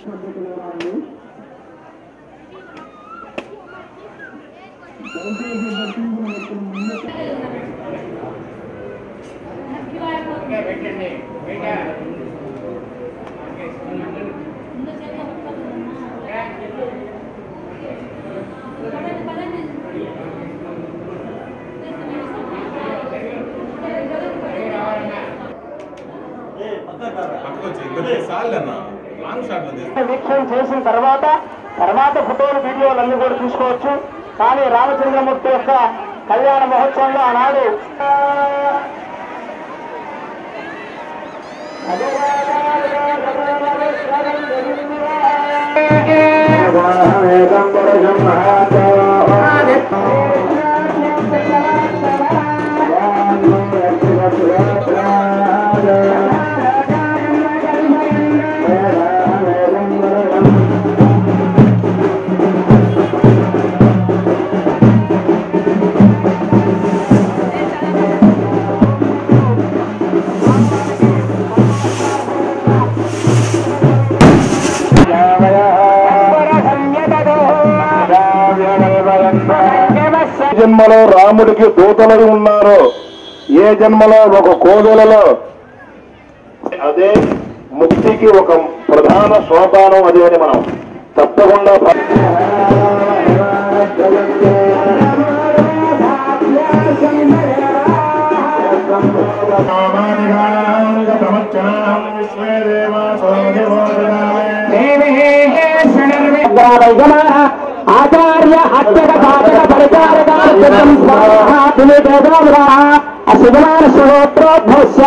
పట్టుకొచ్చి ఇంకొక సార్లు అన్న లాంగ్ షాట్ ఉంది వీక్షణ చేసిన తర్వాత తర్వాత ఫోటోలు వీడియోలు అన్ని కూడా చూసుకోవచ్చు కానీ రామచంద్రమూర్తి యొక్క కళ్యాణ మహోత్సవంలో ఆనాడు జన్మలో రాముడికి దూతలై ఉన్నారు ఏ జన్మలో ఒక కోవెలలో అదే ముక్తికి ఒక ప్రధాన సోపానం అదే అని మనం తప్పకుండా భ- ఆచార్య అత్యక పాచక పరిచారకాశుమాన శ్రోత్రోద్భవస్య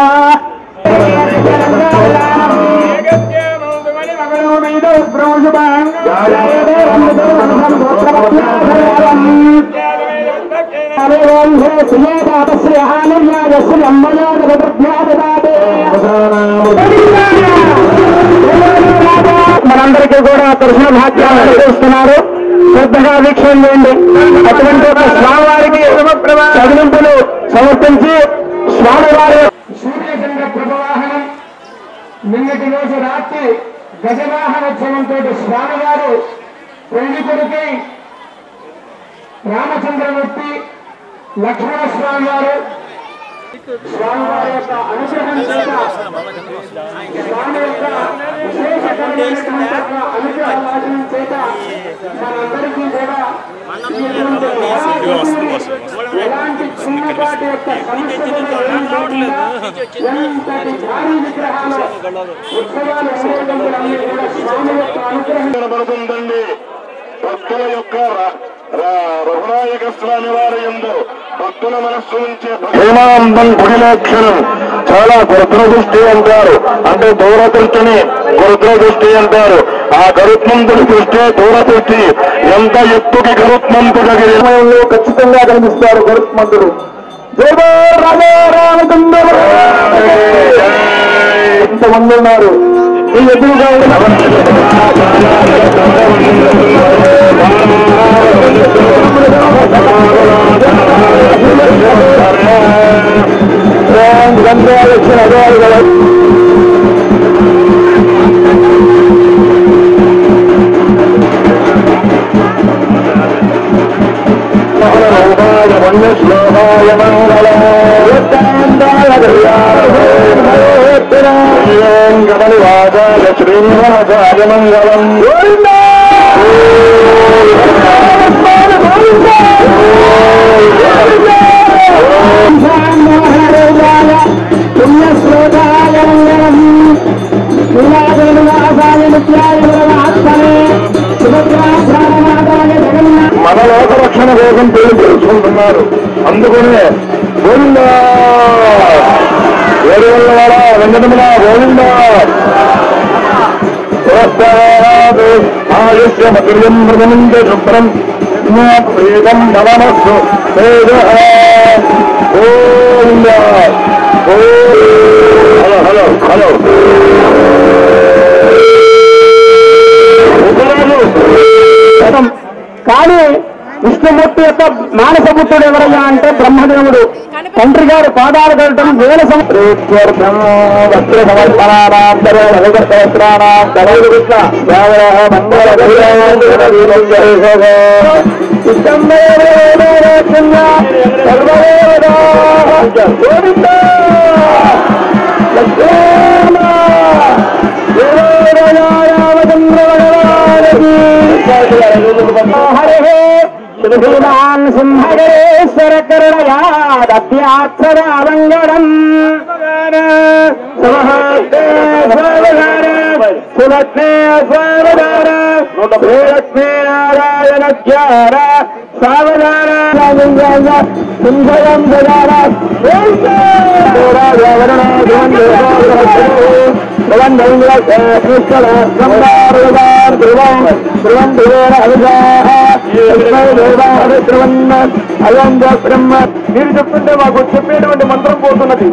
మనందరికీ కూడా దర్శన భాగ్యాలు చేస్తున్నారు శ్రద్ధగా వీక్షణ చేయండి అటువంటి ఒక స్వామివారికి చదివింపులు సమర్పించి స్వామివారి సూర్యచంద్ర ప్రభవాహనం నిన్నటి రోజు రాత్రి గజవాహనోత్సవంతో స్వామివారు పెళ్లి కొడుకై రామచంద్రమూర్తి లక్ష్మణ స్వామి వారు స్వామివారి యొక్క అనుగ్రహం చేత స్వామి యొక్క విశేషకరమైనటువంటి యొక్క అనుగ్రహ వాచనం చేత మనందరికీ కూడా ఇటువంటి భావాన్ని ఎలాంటి చిన్నపాటి యొక్క సమస్య కూడా ఏం లేకుండా ఎంతటి భారీ విగ్రహాలు ఉత్సవాలు ఉండేటందులన్నీ కూడా స్వామి యొక్క అనుగ్రహం కనబడుతుందండి భక్తుల యొక్క ర- ర- రఘునాయక స్వామి వారి ఎందు భక్తుల మనస్సు నుంచే హేమాంబం గుడిలోక్షణం చాలా గురుద్ర దృష్టి అంటారు అంటే దూరదృష్టిని గురుద్ర దృష్టి అంటారు ఆ గరుత్మంతుడి దృష్టి దూరదృష్టి ఎంత ఎత్తుకి గరుత్మంతుడు సమయంలో ఖచ్చితంగా కనిపిస్తారు గరుత్మంతుడు జయ రాజా రామచంద్ర ఎంతమంది ఉన్నారు ఈ ఎదురుగా గంధ్రాలక్ష్మి అదేవాళ్ళు శ్లోకాయ మంగళవాదాయ శ్రీనివాసాయ మంగళం మన లోక రక్షణ కోసం పేరు తెలుసుకుంటున్నారు అందుకనే గోవింద ఏడు వల్ల వాడ వెంకటముల గోవింద ఆయుష్యమతుల్యం మృగముంద శుభ్రం ప్రేతం నవమస్సు తేజ గోవింద హలో హలో హలో కానీ విష్ణుమూర్తి యొక్క మానసపుత్రుడు ఎవరయ్యా అంటే బ్రహ్మదేవుడు తండ్రి గారు పాదాలు కలటం వేల సంవత్సరం వస్త్ర సమర్పణానాం వస్త్రానాం కృష్ణ మంగళ హరే శ్రీమాన్ సింహగరేశ్వర కరుణయాద్యాక్షరాలంగడం సులక్ష్మే స్వావధార శ్రీలక్ష్మీ నారాయణ జ్ఞాన సావధాన సింహయం దదార బ్రహ్మ మీరు చెప్తుంటే మాకు చెప్పేటువంటి మంత్రం పోతున్నది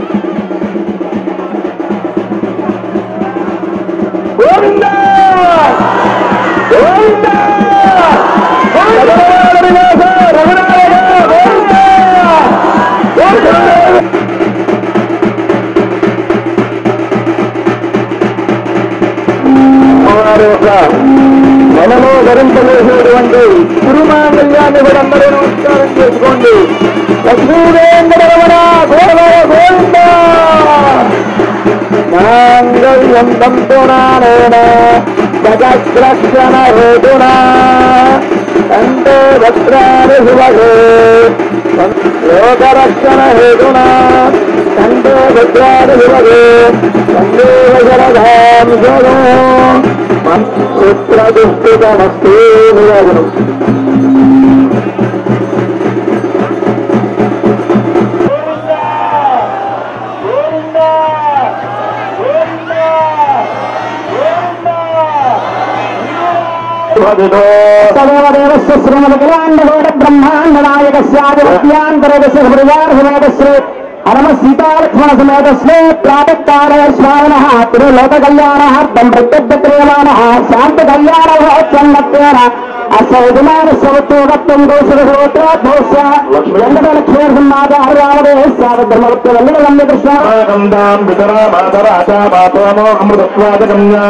గోవింద గోవింద రఘునాథ రఘునాథ గోవింద గోవింద వారి యొక్క మనలో ధరించలేసినటువంటి తిరుమాంగళ్యాన్ని కూడా అందరూ నమస్కారం చేసుకోండి లక్ష్మీవేంద్రరమణ గోవర గోవింద మాంగళ్యం తంతునానేన జగద్రక్షణ హేతునా కంటే భద్రాని శివగే లోకరక్షణ హేతునా కంటే భద్రాని శివగే సందేవ జలధాం జగో చిత్రదుష్టితమస్తే నివేదనం సదేవదేవస్య శ్రీమదకలాండగోడ బ్రహ్మాండ నాయకస్యాదిత్యాంతరదశ హృదయార్హుమేదశ్రీ హరమ సీతాలక్ష్మణ సమేతస్మే ప్రాతకాలయ శ్రావణ తిరులోక కళ్యాణార్థం ప్రత్యర్థక్రియమాణ శాంత కళ్యాణ మహోత్సన్నత్వేన అసౌజమానస్యవత్వం దోషోత్రోత్స వెంకటలక్ష్మీ సింహాదాహరామదేశ్యాధర్మవత్వల్లి కృష్ణ గంధాం పితరా మాతరాచా మాతోమో అమృతస్వాదకమ్యా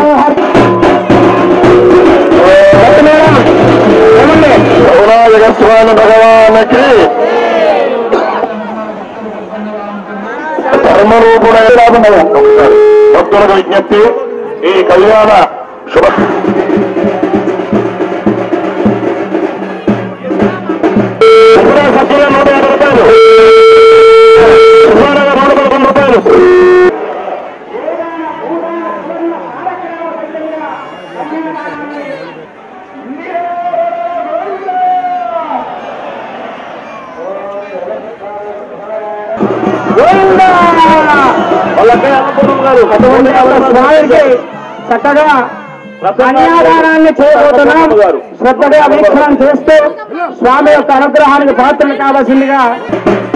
రఘునాయక స్వామి భగవానికి ధర్మరూపుడైన భక్తులకు విజ్ఞప్తి ఈ కళ్యాణ శుభ సభ్యుల నూట యాభై రూపాయలు సుమారుగా నూట పదకొండు రూపాయలు స్వామికి చక్కగా కన్యాదానాన్ని చేయబోతున్నాం శ్రద్ధగా వీక్షణం చేస్తూ స్వామి యొక్క అనుగ్రహానికి పాత్రలు కావాల్సిందిగా